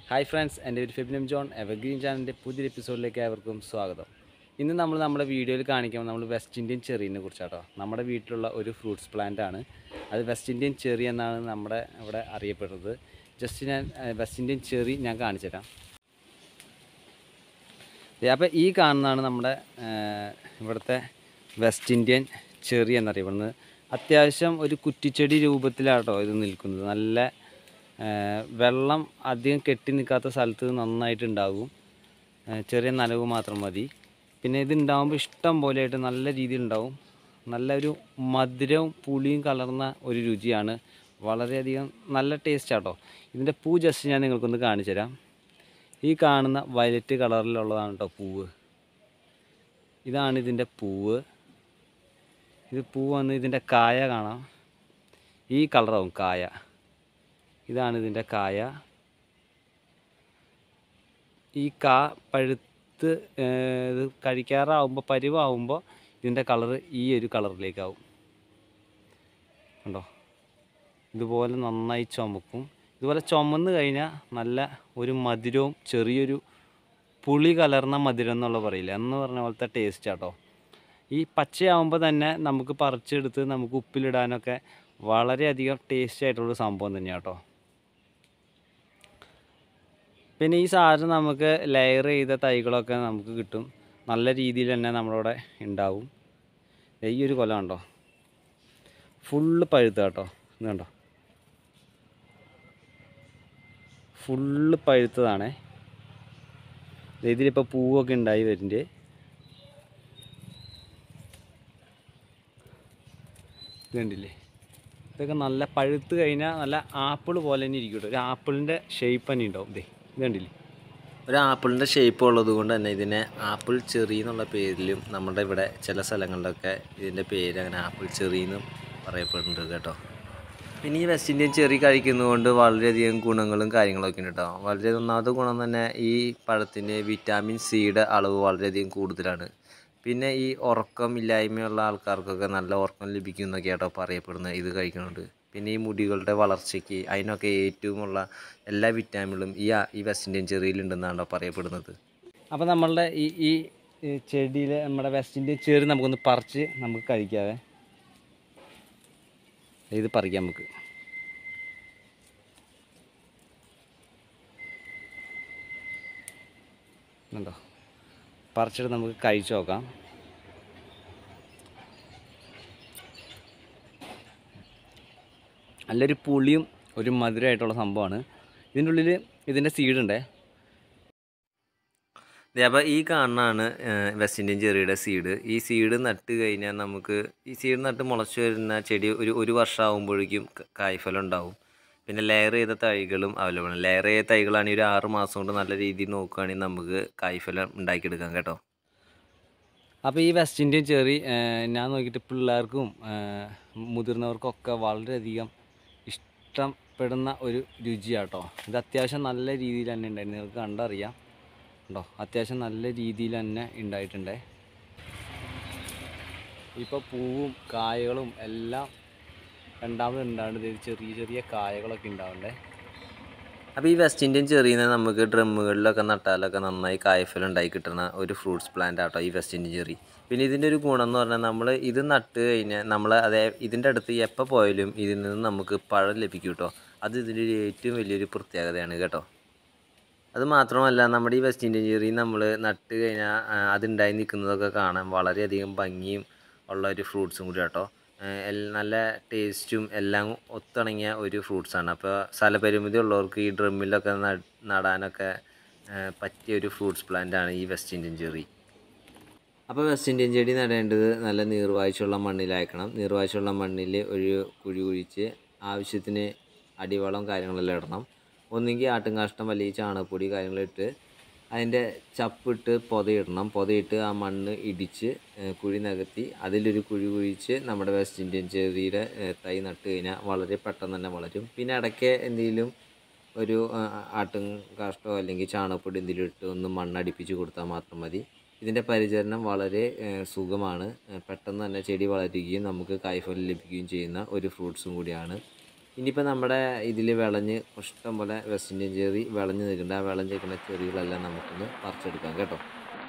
hi friends എൻ്റെ പേര് ഫെബിനം John evergreen ചാനലിൻ്റെ പുതിയൊരു എപ്പിസോഡിലേക്ക് ഏവർക്കും സ്വാഗതം ഇന്ന് നമ്മൾ നമ്മുടെ വീഡിയോയിൽ കാണിക്കുമ്പോൾ നമ്മൾ വെസ്റ്റ് ഇന്ത്യൻ ചെറീനെ കുറിച്ചാട്ടോ നമ്മുടെ വീട്ടിലുള്ള ഒരു ഫ്രൂട്ട്സ് പ്ലാന്റ് ആണ് അത് വെസ്റ്റ് ഇന്ത്യൻ ചെറി എന്നാണ് നമ്മുടെ ഇവിടെ അറിയപ്പെടുന്നത് ജസ്റ്റ് ഞാൻ ഏഹ്, വെസ്റ്റ് ഇന്ത്യൻ ചെറി ഞാൻ കാണിച്ചു തരാം അപ്പോൾ ഈ കാണുന്നതാണ് നമ്മുടെ ഏഹ്, ഇവിടുത്തെ വെസ്റ്റ് ഇന്ത്യൻ ചെറി എന്നറിയപ്പെടുന്നത് അത്യാവശ്യം ഒരു കുറ്റിച്ചെടി രൂപത്തിലാട്ടോ ഇത് നിൽക്കുന്നത് നല്ല ഏഹ്, വെള്ളം അധികം കെട്ടി നിൽക്കാത്ത സ്ഥലത്ത് ഇത് നന്നായിട്ടുണ്ടാകും ഏഹ്, ചെറിയ നനവ് മാത്രം മതി പിന്നെ ഇത് ഉണ്ടാകുമ്പോൾ ഇഷ്ടം പോലെയായിട്ട് നല്ല രീതിയിൽ ഉണ്ടാവും നല്ലൊരു മധുരവും പുളിയും കലർന്ന ഒരു രുചിയാണ് വളരെയധികം നല്ല ടേസ്റ്റ് ആട്ടോ ഇതിൻ്റെ പൂ ജസ്റ്റ് ഞാൻ നിങ്ങൾക്കൊന്ന് കാണിച്ചു തരാം ഈ കാണുന്ന വയലറ്റ് കളറിലുള്ളതാണ് കേട്ടോ പൂവ് ഇതാണ് ഇതിൻ്റെ പൂവ് ഇത് പൂവ് വന്ന് ഇതിൻ്റെ കായ കാണാം ഈ കളറാവും കായ ഇതാണ് ഇതിൻ്റെ കായ ഈ കാ പഴുത്ത് ഏർ, ഇത് കഴിക്കാറാവുമ്പോൾ പരിവാകുമ്പോൾ ഇതിൻ്റെ കളറ് ഈ ഒരു കളറിലേക്കാവും കണ്ടോ ഇതുപോലെ നന്നായി ചുമക്കും ഇതുപോലെ ചുമന്ന് കഴിഞ്ഞാൽ നല്ല ഒരു മധുരവും ചെറിയൊരു പുളി കലർന്ന മധുരം എന്നുള്ള പറയില്ല എന്ന് പറഞ്ഞ പോലത്തെ ടേസ്റ്റ് ആട്ടോ ഈ പച്ചയാവുമ്പോൾ തന്നെ നമുക്ക് പറിച്ചെടുത്ത് നമുക്ക് ഉപ്പിലിടാനൊക്കെ വളരെയധികം ടേസ്റ്റി ആയിട്ടുള്ളൊരു സംഭവം തന്നെയാണ് കേട്ടോ പിന്നെ ഈ സാധനം നമുക്ക് ലെയർ ചെയ്ത തൈകളൊക്കെ നമുക്ക് കിട്ടും നല്ല രീതിയിൽ തന്നെ നമ്മളിവിടെ ഉണ്ടാവും ദേ ഈ ഒരു കൊല കണ്ടോ ഫുള്ള് പഴുത്ത കേട്ടോ ഇത് കണ്ടോ ഫുള്ള് പഴുത്തതാണേ ദേ ഇതിലിപ്പോൾ പൂവൊക്കെ ഉണ്ടായി വരുന്നുണ്ട് ഇത് കണ്ടില്ലേ ഇതൊക്കെ നല്ല പഴുത്ത് കഴിഞ്ഞാൽ നല്ല ആപ്പിൾ പോലെ തന്നെ ഇരിക്കും കേട്ടോ ഒരു ആപ്പിളിൻ്റെ ഷേപ്പ് തന്നെ ഉണ്ടാവും ദേ ഇത് കണ്ടില്ലേ ഒരു ആപ്പിളിൻ്റെ ഷേപ്പ് ഉള്ളത് കൊണ്ട് തന്നെ ഇതിനെ ആപ്പിൾ ചെറി എന്നുള്ള പേരിലും നമ്മുടെ ഇവിടെ ചില സ്ഥലങ്ങളിലൊക്കെ ഇതിൻ്റെ പേര് അങ്ങനെ ആപ്പിൾ ചെറി എന്നും പറയപ്പെടുന്നുണ്ട് കേട്ടോ പിന്നെ ഈ വെസ്റ്റ് ഇന്ത്യൻ ചെറി കഴിക്കുന്നതുകൊണ്ട് വളരെയധികം ഗുണങ്ങളും കാര്യങ്ങളൊക്കെ ഉണ്ട് കേട്ടോ വളരെ ഒന്നാമത്തെ ഗുണം തന്നെ ഈ പഴത്തിന് വിറ്റാമിൻ സിയുടെ അളവ് വളരെയധികം കൂടുതലാണ് പിന്നെ ഈ ഉറക്കം ഇല്ലായ്മയുള്ള ആൾക്കാർക്കൊക്കെ നല്ല ഉറക്കം ലഭിക്കും എന്നൊക്കെ കേട്ടോ പറയപ്പെടുന്നത് ഇത് കഴിക്കുന്നുണ്ട് പിന്നെ ഈ മുടികളുടെ വളർച്ചയ്ക്ക് അതിനൊക്കെ ഏറ്റവുമുള്ള എല്ലാ വിറ്റാമിനുകളും ഈ ആ- ഈ വെസ്റ്റ് ഇന്ത്യൻ ചെറിയിലുണ്ടെന്നാണോ പറയപ്പെടുന്നത് അപ്പോൾ നമ്മളുടെ ഈ ഈ ചെടിയിൽ നമ്മുടെ വെസ്റ്റ് ഇന്ത്യൻ ചേറി നമുക്കൊന്ന് പറിച്ച് നമുക്ക് കഴിക്കാവേ ഇത് പറിക്കാം നമുക്ക് ഉണ്ടോ പറിച്ചിട്ട് നമുക്ക് കഴിച്ചു നോക്കാം നല്ലൊരു പുളിയും ഒരു മധുരമായിട്ടുള്ള സംഭവമാണ് ഇതിൻ്റെ ഉള്ളിൽ ഇതിൻ്റെ സീഡുണ്ടേ ദേ അപ്പോൾ ഈ കാണുന്നതാണ് ഏഹ്, വെസ്റ്റ് ഇന്ത്യൻ ചെറിയുടെ സീഡ് ഈ സീഡ് നട്ട് കഴിഞ്ഞാൽ നമുക്ക് ഈ സീഡ് നട്ട് മുളച്ച് വരുന്ന ചെടി ഒരു ഒരു വർഷം ആകുമ്പോഴേക്കും ക- കായ്ഫലം ഉണ്ടാവും പിന്നെ ലെയർ ചെയ്ത തൈകളും അവൈലബിൾ ആണ് ലെയർ ചെയ്ത തൈകളാണെങ്കിൽ ഒരു ആറ് മാസം കൊണ്ട് നല്ല രീതിയിൽ നോക്കുകയാണെങ്കിൽ നമുക്ക് കായ്ഫലം ഉണ്ടാക്കിയെടുക്കാം കേട്ടോ അപ്പോൾ ഈ വെസ്റ്റ് ഇന്ത്യൻ ചെറി ഏഹ്, ഞാൻ നോക്കിയിട്ട് പിള്ളേർക്കും ഏഹ്, മുതിർന്നവർക്കൊക്കെ വളരെയധികം ഇഷ്ടപ്പെടുന്ന ഒരു രുചിയാട്ടോ ഇത് അത്യാവശ്യം നല്ല രീതിയിൽ തന്നെ ഉണ്ടായിരുന്നു നിങ്ങൾക്ക് കണ്ടറിയാം ഉണ്ടോ അത്യാവശ്യം നല്ല രീതിയിൽ തന്നെ ഉണ്ടായിട്ടുണ്ടേ ഇപ്പോൾ പൂവും കായകളും എല്ലാം രണ്ടാമത് ഉണ്ടാവുന്നത് ഇത് ചെറിയ ചെറിയ കായകളൊക്കെ ഉണ്ടാവണ്ടേ അപ്പോൾ ഈ വെസ്റ്റ് ഇന്ത്യൻ ചെറിയിൽ നിന്ന് നമുക്ക് ഡ്രമ്മുകളിലൊക്കെ നട്ടാലൊക്കെ നന്നായി കായ്ഫലം ഉണ്ടായി കിട്ടുന്ന ഒരു ഫ്രൂട്ട്സ് പ്ലാന്റ് ആട്ടോ ഈ വെസ്റ്റ് ഇന്ത്യൻ ചെറി പിന്നെ ഇതിൻ്റെ ഒരു ഗുണം എന്ന് പറഞ്ഞാൽ നമ്മൾ ഇത് നട്ട് കഴിഞ്ഞാൽ നമ്മൾ അതേ ഇതിൻ്റെ അടുത്ത് എപ്പോൾ പോയാലും ഇതിൽ നിന്ന് നമുക്ക് പഴം ലഭിക്കും കേട്ടോ അത് ഇതിൻ്റെ ഒരു ഏറ്റവും വലിയൊരു പ്രത്യേകതയാണ് കേട്ടോ അത് മാത്രമല്ല നമ്മുടെ ഈ വെസ്റ്റ് ഇന്ത്യൻ ചെറി നമ്മൾ നട്ട് കഴിഞ്ഞാൽ അതുണ്ടായി നിൽക്കുന്നതൊക്കെ കാണാൻ വളരെയധികം ഭംഗിയും ഉള്ള ഒരു ഫ്രൂട്ട്സും കൂടി കേട്ടോ ഏഹ് എൽ- നല്ല ടേസ്റ്റും എല്ലാം ഒത്തിണങ്ങിയ ഒരു ഫ്രൂട്ട്സാണ് അപ്പോൾ സ്ഥലപരിമിതി ഉള്ളവർക്ക് ഈ ഡ്രമ്മിലൊക്കെ നട്- നടാനൊക്കെ ഏഹ് പറ്റിയ ഒരു ഫ്രൂട്ട്സ് പ്ലാന്റാണ് ഈ വെസ്റ്റ് ഇന്ത്യൻ ചെറി അപ്പോൾ വെസ്റ്റ് ഇന്ത്യൻ ചെടി നടേണ്ടത് നല്ല നീർവാഴ്ചയുള്ള മണ്ണിലാക്കണം നീർവാഴ്ചയുള്ള മണ്ണിൽ ഒരു കുഴി കുഴിച്ച് ആവശ്യത്തിന് അടിവളം കാര്യങ്ങളെല്ലാം ഇടണം ഒന്നുകിൽ ആട്ടുംകാഷ്ടം അല്ലെങ്കിൽ ചാണകപ്പൊടി കാര്യങ്ങളിട്ട് അതിൻ്റെ ചപ്പിട്ട് പൊതയിടണം പൊതയിട്ട് ആ മണ്ണ് ഇടിച്ച് ഏഹ് കുഴി നികത്തി അതിലൊരു കുഴി കുഴിച്ച് നമ്മുടെ വെസ്റ്റ് ഇന്ത്യൻ ചെറിയുടെ ഏഹ് തൈ നട്ട് കഴിഞ്ഞാൽ വളരെ പെട്ടെന്ന് തന്നെ വളരും പിന്നെ ഇടയ്ക്ക് എന്തെങ്കിലും ഒരു ആ, ആട്ടും കാഷ്ടോ അല്ലെങ്കിൽ ചാണകപ്പൊടി എന്തെങ്കിലും ഇട്ട് ഒന്ന് മണ്ണടിപ്പിച്ച് കൊടുത്താൽ മാത്രം മതി ഇതിൻ്റെ പരിചരണം വളരെ ഏഹ്, സുഖമാണ് ഏഹ്, പെട്ടെന്ന് തന്നെ ചെടി വളരുകയും നമുക്ക് കായ്ഫലം ലഭിക്കുകയും ചെയ്യുന്ന ഒരു ഫ്രൂട്ട്സും കൂടിയാണ് ഇനിയിപ്പോൾ നമ്മുടെ ഇതിൽ വിളഞ്ഞ് ഇഷ്ടം പോലെ വെസ്റ്റ് ഇന്ത്യൻ ചെറി വിളഞ്ഞ് നിൽക്കുന്നുണ്ട് ആ വിളഞ്ഞ് നിൽക്കുന്ന ചെറികളെല്ലാം നമുക്കൊന്ന് പറിച്ചെടുക്കാം കേട്ടോ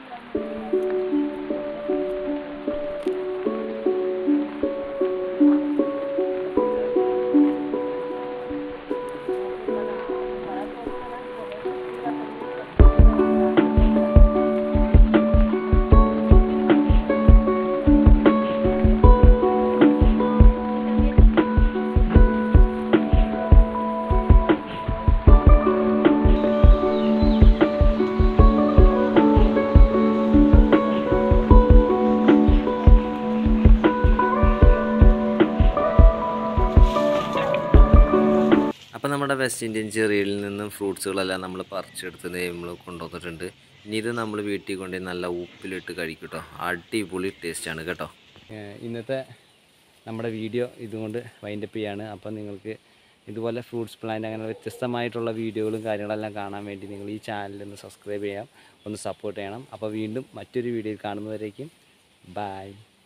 അപ്പോൾ നമ്മുടെ വെസ്റ്റ് ഇന്ത്യൻ ചെറിയിൽ നിന്നും ഫ്രൂട്ട്സുകളെല്ലാം നമ്മൾ പറിച്ചെടുത്ത് നമ്മൾ കൊണ്ടുവന്നിട്ടുണ്ട് ഇനി ഇത് നമ്മൾ വീട്ടിൽ കൊണ്ടുപോയി നല്ല ഉപ്പിലിട്ട് കഴിക്കും കേട്ടോ അടിപൊളി ടേസ്റ്റാണ് കേട്ടോ ഏഹ് ഇന്നത്തെ നമ്മുടെ വീഡിയോ ഇതുകൊണ്ട് വൈൻഡപ്പ് ചെയ്യാണ് അപ്പം നിങ്ങൾക്ക് ഇതുപോലെ ഫ്രൂട്ട്സ് പ്ലാന്റ് അങ്ങനെ വ്യത്യസ്തമായിട്ടുള്ള വീഡിയോകളും കാര്യങ്ങളെല്ലാം കാണാൻ വേണ്ടി നിങ്ങൾ ഈ ചാനൽ ഒന്ന് സബ്സ്ക്രൈബ് ചെയ്യാം ഒന്ന് സപ്പോർട്ട് ചെയ്യണം അപ്പോൾ വീണ്ടും മറ്റൊരു വീഡിയോയിൽ കാണുന്നവരേക്കും ബായ്